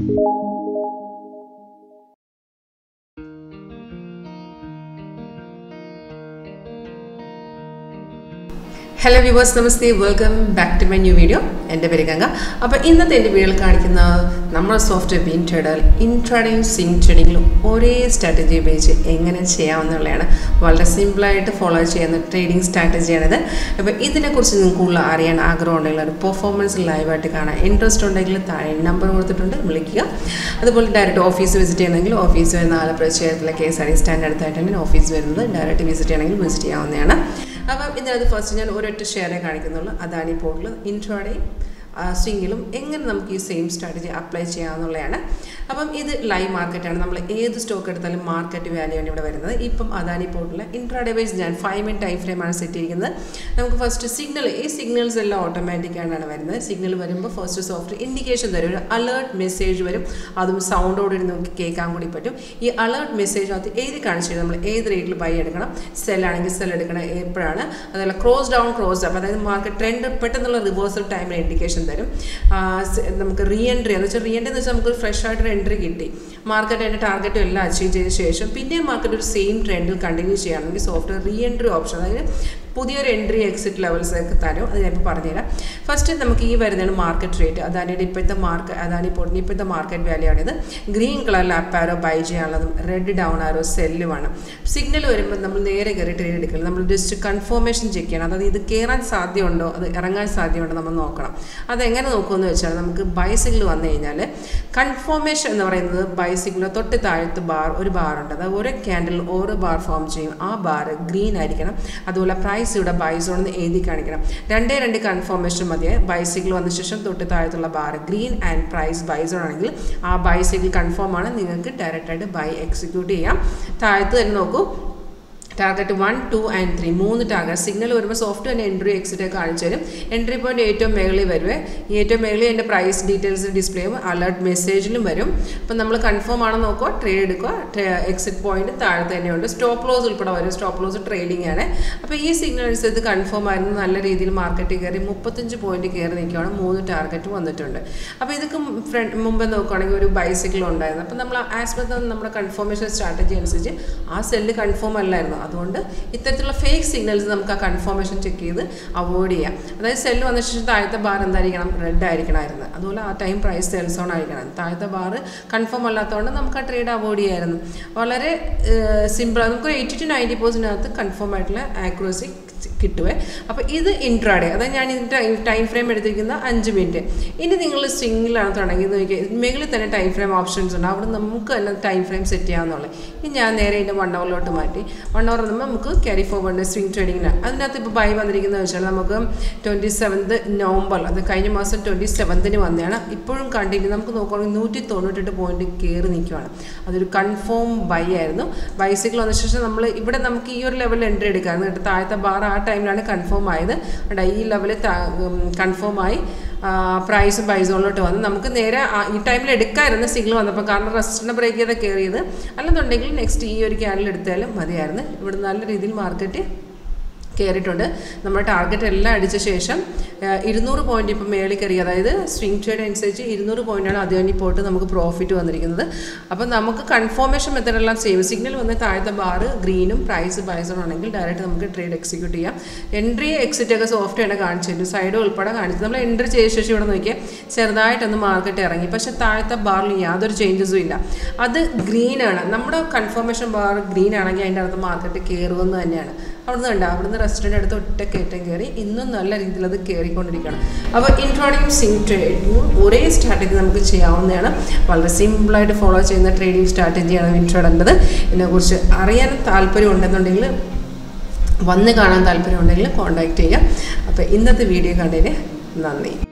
hello viewers namaste welcome back to my new video എൻ്റെ പേര് ഗംഗ അപ്പോൾ ഇന്നത്തെ എൻ്റെ വീഡിയോയിൽ കാണിക്കുന്ന നമ്മുടെ സോഫ്റ്റ്വെയർ ബീൻ ട്രേഡർ ഇൻട്രാഡേയും സിങ് ട്രേഡിങ്ങിലും ഒരേ സ്ട്രാറ്റജി ഉപയോഗിച്ച് എങ്ങനെ ചെയ്യാമെന്നുള്ളതാണ് വളരെ സിമ്പിളായിട്ട് ഫോളോ ചെയ്യുന്ന ട്രേഡിംഗ് സ്ട്രാറ്റജിയാണിത് അപ്പോൾ ഇതിനെക്കുറിച്ച് നിങ്ങൾക്ക് കൂടുതൽ അറിയാൻ ആഗ്രഹമുണ്ടെങ്കിൽ ഒരു പെർഫോമൻസ് ലൈവായിട്ട് കാണാൻ ഇൻട്രസ്റ്റ് ഉണ്ടെങ്കിൽ താഴെ നമ്പർ കൊടുത്തിട്ടുണ്ട് വിളിക്കുക അതുപോലെ ഡയറക്റ്റ് ഓഫീസ് വിസിറ്റ് ചെയ്യണമെങ്കിൽ ഓഫീസ് വരുന്ന ആലപ്പുഴ ചേർത്തിലെ K S R T stand അടുത്തായിട്ടാണ് ഓഫീസ് വരുന്നത് ഡയറക്റ്റ് വിസിറ്റ് ചെയ്യണമെങ്കിൽ വിസിറ്റ് ചെയ്യാവുന്നതാണ് അപ്പം ഇതിനകത്ത് ഫസ്റ്റ് ഞാൻ ഒരൊറ്റ ഷെയറേ കാണിക്കുന്നുള്ളൂ അതാണ് ഈ പോർട്ടൽ ഇൻട്രോഡേ സ്വിങ്ങിലും എങ്ങനെ നമുക്ക് ഈ സെയിം സ്ട്രാറ്റജി അപ്ലൈ ചെയ്യാമെന്നുള്ളതാണ് അപ്പം ഇത് ലൈവ് മാർക്കറ്റാണ് നമ്മൾ ഏത് സ്റ്റോക്ക് എടുത്താലും മാർക്കറ്റ് വാല്യൂ ആണ് ഇവിടെ വരുന്നത് ഇപ്പം അദാനി പോർട്ടിൽ ഇൻട്രാഡേ വൈസ് ഞാൻ ഫൈവ് മിനിറ്റ് ടൈം ഫ്രെയിമാണ് സെറ്റ് ചെയ്തിരിക്കുന്നത് നമുക്ക് ഫസ്റ്റ് സിഗ്നൽ ഈ സിഗ്നൽസ് എല്ലാം ഓട്ടോമാറ്റിക് ആയിട്ടാണ് വരുന്നത് സിഗ്നൽ വരുമ്പോൾ ഫസ്റ്റ് സോഫ്റ്റ് ഇൻഡിക്കേഷൻ തരും ഒരു അലേർട്ട് മെസ്സേജ് വരും അതും സൗണ്ടോടെ നമുക്ക് കേൾക്കാൻ കൂടി പറ്റും ഈ അലേർട്ട് മെസ്സേജിനകത്ത് ഏത് കാണിച്ചു നമ്മൾ ഏത് റേറ്റിൽ ബൈ എടുക്കണം സെൽ ആണെങ്കിൽ സെൽ എടുക്കണം എപ്പോഴാണ് അതുപോലെ ക്രോസ് ഡൗൺ ക്രോസ് അപ്പ് അതായത് മാർക്കറ്റ് ട്രെൻഡ് പെട്ടെന്നുള്ള റിവേഴ്സൽ ടൈമിൽ ഇൻഡിക്കേഷൻ തരും നമുക്ക് റീ എൻട്രി എന്ന് വെച്ചാൽ റീ എൻട്രി എന്ന് വെച്ചാൽ നമുക്ക് ഫ്രഷ് ആയിട്ടൊരു എൻട്രി കിട്ടി മാർക്കറ്റ് അതിൻ്റെ ടാർഗറ്റും എല്ലാം അച്ചീവ് ചെയ്ത ശേഷം പിന്നെ മാർക്കറ്റ് ഒരു സെയിം ട്രെൻഡിൽ കണ്ടിന്യൂ ചെയ്യുകയാണെങ്കിൽ സോഫ്റ്റ്വെയർ റീ എൻട്രി ഓപ്ഷൻ അതായത് പുതിയൊരു എൻട്രി എക്സിറ്റ് ലെവൽസ് ഒക്കെ തരും അത് ഞാനിപ്പോൾ പറഞ്ഞുതരാം ഫസ്റ്റ് നമുക്ക് ഈ വരുന്നതാണ് മാർക്കറ്റ് റേറ്റ് അതായത് ഇപ്പോഴത്തെ മാർക്കറ്റ് അതാണ് ഇപ്പോൾ ഇപ്പോഴത്തെ മാർക്കറ്റ് വാല്യൂ ആണിത് ഗ്രീൻ കളറിൽ അപ്പ് ആരോ ബൈ ചെയ്യാനുള്ളതും റെഡ് ഡൗൺ ആരോ സെല്ലുമാണ് സിഗ്നൽ വരുമ്പോൾ നമ്മൾ നേരെ കയറി ട്രേഡ് എടുക്കില്ല നമ്മൾ ജസ്റ്റ് കൺഫർമേഷൻ ചെക്ക് ചെയ്യണം അതായത് ഇത് കയറാൻ സാധ്യതയുണ്ടോ അത് ഇറങ്ങാൻ സാധ്യതയുണ്ടോ നമ്മൾ നോക്കണം അതെങ്ങനെ നോക്കുമെന്ന് വെച്ചാൽ നമുക്ക് ബൈ സിഗ്നൽ വന്നു കഴിഞ്ഞാൽ കൺഫർമേഷൻ എന്ന് പറയുന്നത് ബൈ സിഗ്നൽ തൊട്ട് താഴത്ത് ബാർ ഒരു ബാർ ഉണ്ട് അതായത് ഓരോ ക്യാൻഡിൽ ഓരോ ബാർ ഫോം ചെയ്യും ആ ബാർ ഗ്രീൻ ആയിരിക്കണം അതുപോലെ പ്രൈസ് ഇവിടെ ബൈസോൺ എന്ന് എഴുതി കാണിക്കണം രണ്ടേ രണ്ട് കൺഫർമേഷൻ മതിയെ ബൈസിക്കിൾ വന്ന ശേഷം തൊട്ട് താഴത്തുള്ള bar green and price buy zone ആണെങ്കിൽ ആ ബൈസിക്കിൾ കൺഫേം ആണ് നിങ്ങൾക്ക് ഡയറക്റ്റായിട്ട് ബൈ എക്സിക്യൂട്ട് ചെയ്യാം താഴത്ത് തന്നെ നോക്കൂ target one two and three മൂന്ന് ടാർഗറ്റ് സിഗ്നൽ വരുമ്പോൾ സോഫ്റ്റ് തന്നെ എൻട്രി എക്സിറ്റ് കാണിച്ചു തരും എൻട്രി പോയിന്റ് ഏറ്റവും മേളിൽ വരുവേ ഈ ഏറ്റവും മേളിൽ എൻ്റെ പ്രൈസ് ഡീറ്റെയിൽസ് ഡിസ്പ്ലേ ചെയ്യും അലേർട്ട് മെസ്സേജിലും വരും അപ്പം നമ്മൾ കൺഫേം ആണെന്ന് നോക്കുക ട്രേഡ് എടുക്കുക എക്സിറ്റ് പോയിന്റ് താഴെ തന്നെയുണ്ട് സ്റ്റോപ്പ് ലോസ് ഉൾപ്പെടെ വരും സ്റ്റോപ്പ് ലോസ് ട്രേഡിംഗ് ആണ് അപ്പോൾ ഈ സിഗ്നൽ അനുസരിച്ച് കൺഫേം ആയിരുന്നു നല്ല രീതിയിൽ മാർക്കറ്റിൽ കയറി മുപ്പത്തഞ്ച് പോയിന്റ് കയറി നിൽക്കുകയാണ് മൂന്ന് ടാർഗറ്റ് വന്നിട്ടുണ്ട് അപ്പോൾ ഇതൊക്കെ ഫ്രണ്ട് മുമ്പ് നോക്കുകയാണെങ്കിൽ ഒരു ബൈസിക്കിൾ ഉണ്ടായിരുന്നു അപ്പോൾ നമ്മൾ ആസ് പെർ നമ്മുടെ കൺഫർമേഷൻ സ്ട്രാറ്റജി അനുസരിച്ച് ആ സെല്ല് കൺഫേം അല്ലായിരുന്നു അതുകൊണ്ട് ഇത്തരത്തിലുള്ള ഫേക്ക് സിഗ്നൽസ് നമുക്ക് ആ കൺഫർമേഷൻ ചെക്ക് ചെയ്ത് അവോയ്ഡ് ചെയ്യാം അതായത് സെല്ല് വന്ന ശേഷം താഴത്തെ ബാർ എന്തായിരിക്കണം റെഡ് ആയിരിക്കണമായിരുന്നു അതുപോലെ ആ ടൈം പ്രൈസ് സെൽ സോൺ ആയിരിക്കണം താഴത്തെ ബാർ കൺഫേം അല്ലാത്തതുകൊണ്ട് നമുക്ക് ആ ട്രേഡ് അവോയ്ഡ് ചെയ്യാമായിരുന്നു വളരെ സിമ്പിൾ നമുക്ക് എയ്റ്റി ടു നയൻറ്റി പെർസെൻറ്റിനകത്ത് കൺഫേം ആയിട്ടുള്ള ആക്യുറസി കിട്ടുവേ അപ്പോൾ ഇത് ഇൻട്രാഡേ അതായത് ഞാൻ ഇതിൻ്റെ ടൈം ഫ്രെയിം എടുത്തിരിക്കുന്ന അഞ്ച് മിനിറ്റ് ഇനി നിങ്ങൾ സ്വിങ്ങിലാണ് തുടങ്ങി നോക്കിയാൽ മേളിൽ തന്നെ ടൈം ഫ്രെയിം ഓപ്ഷൻസ് ഉണ്ട് അവിടെ നമുക്ക് തന്നെ ടൈം ഫ്രെയിം സെറ്റ് ചെയ്യാമെന്നുള്ളത് ഇനി ഞാൻ നേരെ ഇതിൻ്റെ വൺ അവറിലോട്ട് മാറ്റി വൺ അവർ നമ്മൾ നമുക്ക് ക്യാരി ഫോർവേഡ് സ്വിങ് ട്രേഡിങ്ങിന് അതിനകത്ത് ഇപ്പോൾ ബൈ വന്നിരിക്കുന്നത് വെച്ചാൽ നമുക്ക് ട്വൻറ്റി സെവൻത്ത് നവംബർ അത് കഴിഞ്ഞ മാസം ട്വൻറ്റി സെവൻത്തിന് വന്നതാണ് ഇപ്പോഴും കണ്ടിന്യൂ നമുക്ക് നോക്കുകയാണെങ്കിൽ നൂറ്റി തൊണ്ണൂറ്റെട്ട് പോയിന്റ് കയറി നിൽക്കുകയാണ് അതൊരു കൺഫേം ബൈ ആയിരുന്നു ബൈസിക്കിൾ വന്ന ശേഷം നമ്മൾ ഇവിടെ നമുക്ക് ഈ ഒരു ലെവലിൽ എൻട്രി എടുക്കാമായിരുന്നു കേട്ടോ താഴത്തെ ബാർ ആ ടൈമിലാണ് കൺഫേം ആയത് ഈ ലെവലിൽ കൺഫേം ആയി പ്രൈസും ബൈസോണിലോട്ട് വന്ന് നമുക്ക് നേരെ ഈ ടൈമിൽ എടുക്കാമായിരുന്നു സിഗ്നൽ വന്നപ്പോൾ കാരണം റെസ്റ്റിനെ ബ്രേക്ക് ചെയ്ത് കയറിയത് അല്ലെന്നുണ്ടെങ്കിൽ നെക്സ്റ്റ് ഈ ഒരു ക്യാനിൽ എടുത്താലും മതിയായിരുന്നു ഇവിടെ നല്ല രീതിയിൽ മാർക്കറ്റ് കയറിയിട്ടുണ്ട് നമ്മുടെ ടാർഗറ്റ് എല്ലാം അടിച്ച ശേഷം ഇരുന്നൂറ് പോയിന്റ് ഇപ്പം മേളിൽ കയറി അതായത് സ്വിങ് ട്രേഡ് അനുസരിച്ച് ഇരുന്നൂറ് പോയിന്റാണ് അത് കഴിഞ്ഞ് പോയിട്ട് നമുക്ക് പ്രോഫിറ്റ് വന്നിരിക്കുന്നത് അപ്പം നമുക്ക് കൺഫർമേഷൻ മെത്തഡെല്ലാം സെയിം സിഗ്നൽ വന്ന് താഴത്തെ ബാറ് ഗ്രീനും പ്രൈസ് ബൈസും ആണെങ്കിൽ ഡയറക്റ്റ് നമുക്ക് ട്രേഡ് എക്സിക്യൂട്ട് ചെയ്യാം എൻട്രി എക്സിറ്റ് ഒക്കെ സോഫ്റ്റ് ആണ് കാണിച്ചു തരും സൈഡ് ഉൾപ്പെടെ കാണിച്ചു നമ്മൾ എൻട്രി ചെയ്ത ശേഷം ഇവിടെ നോക്കിയാൽ ചെറുതായിട്ടൊന്ന് മാർക്കറ്റ് ഇറങ്ങി പക്ഷെ താഴത്തെ ബാറിൽ യാതൊരു ചേഞ്ചസും ഇല്ല അത് ഗ്രീനാണ് നമ്മുടെ കൺഫർമേഷൻ ബാർ ഗ്രീൻ ആണെങ്കിൽ അതിൻ്റെ അകത്ത് മാർക്കറ്റ് കയറുമെന്ന് തന്നെയാണ് അവിടുന്ന് കണ്ട അവിടുന്ന് റെസ്റ്റോറൻറ്റ് അടുത്ത് ഒറ്റ കയറ്റം കയറി ഇന്നും നല്ല രീതിയിൽ അത് കയറിക്കൊണ്ടിരിക്കുകയാണ് അപ്പോൾ ഇൻട്രോഡിയും സിങ് ട്രേഡിങ്ങും ഒരേ സ്ട്രാറ്റജി നമുക്ക് ചെയ്യാവുന്നതാണ് വളരെ സിമ്പിളായിട്ട് ഫോളോ ചെയ്യുന്ന ട്രേഡിംഗ് സ്ട്രാറ്റജിയാണ് ഇൻട്രോഡേണ്ടത് ഇതിനെക്കുറിച്ച് അറിയാൻ താല്പര്യം ഉണ്ടെന്നുണ്ടെങ്കിൽ വന്ന് കാണാൻ താല്പര്യം ഉണ്ടെങ്കിൽ കോൺടാക്റ്റ് ചെയ്യുക അപ്പോൾ ഇന്നത്തെ വീഡിയോ കണ്ടതിന് നന്ദി